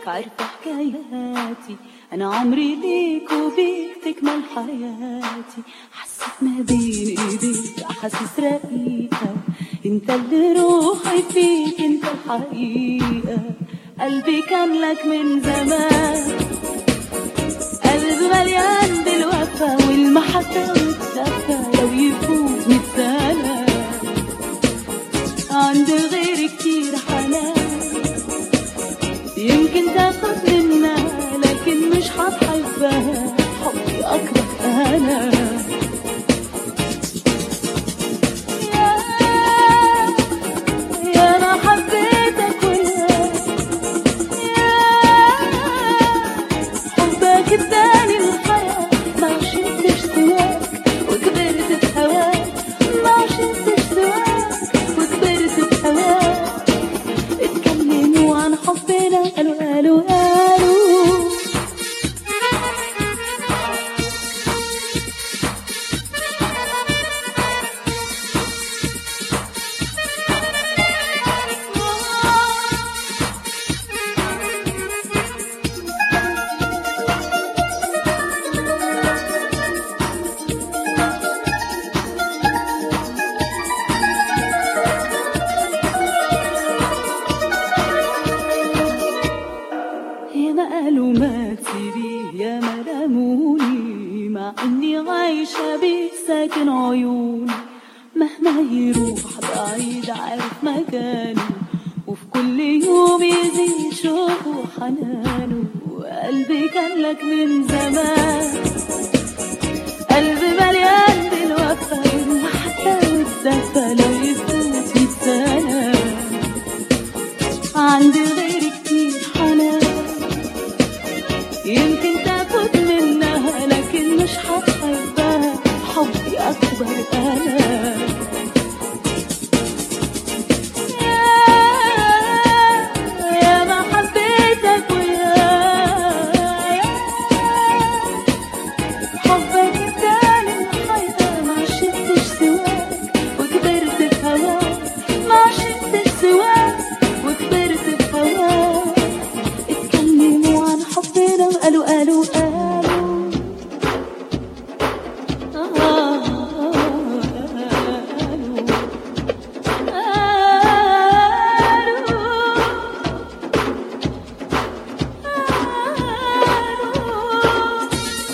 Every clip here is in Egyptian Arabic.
عليك عارفة حكاياتي أنا عمري ليك وبيك تكمل حياتي حسيت ما بين إيديك أحاسيس رقيقة أنت اللي روحي فيك أنت الحقيقة قلبي كان لك من زمان قلبي مليان بالوفا والمحبة والدفا لو يفوت مية سنة عند غيري كتير حنان يمكن تاخد منا لكن مش هتحبها حبي أكبر أنا يا يا أنا حبيتك وياك حبك اداني الحياة ما عشتش سواك وكبرت في هواك ما عشتش سواك وكبرت في هواك اتكلموا عن حبنا قالوا قالوا قالوا يا ما قالوا ما تسيبيه يا ما لاموني مع اني عايشة بيه ساكن عيوني مهما يروح بعيد عارف مكانه وفي كل يوم يزيد شوقه وحنانه وقلبي كان لك من زمان قلبي مليان بالوفا والمحبة والدفا لو يفوت مية سنة عندي غير كتير حنان يمكن تاخد منها لكن مش هتحبها حبي أكبر أنا يا- يا ما حبيتك وياك حبك اداني الحياة ما عشتش سواك وكبرت في هواك ما عشتش سواك وكبرت في هواك اتكلموا عن حبنا وقالوا قالوا قالوا آه، قالوا قالوا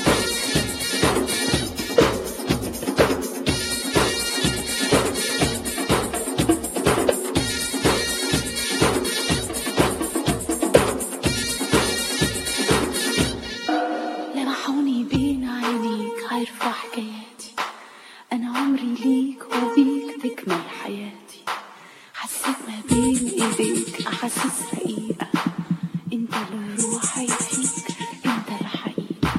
لمحوني بين عينيك عارفة حكاياتي أنا عمري ليك وبيك تكمل حياتي حسيت ما بين إيديك أحاسيس رقيقة أنت اللي روحي فيك أنت الحقيقة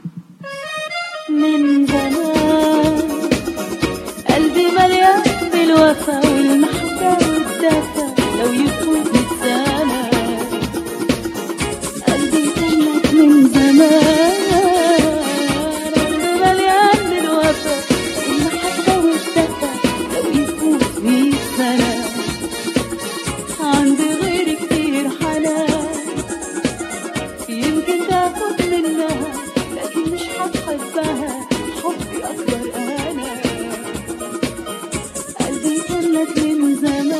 من زمان قلبي مليان بالوفا والمحبة والدفا لو يفوت مية سنة قلبي كانك من زمان قلبي مليان بالوفا والمحبة والدفا لو يفوت مية سنة عندي غير كتير حنان يمكن تاخد منها لكن مش هتحبها حبي أكبر أنا قلبي كان لك من زمان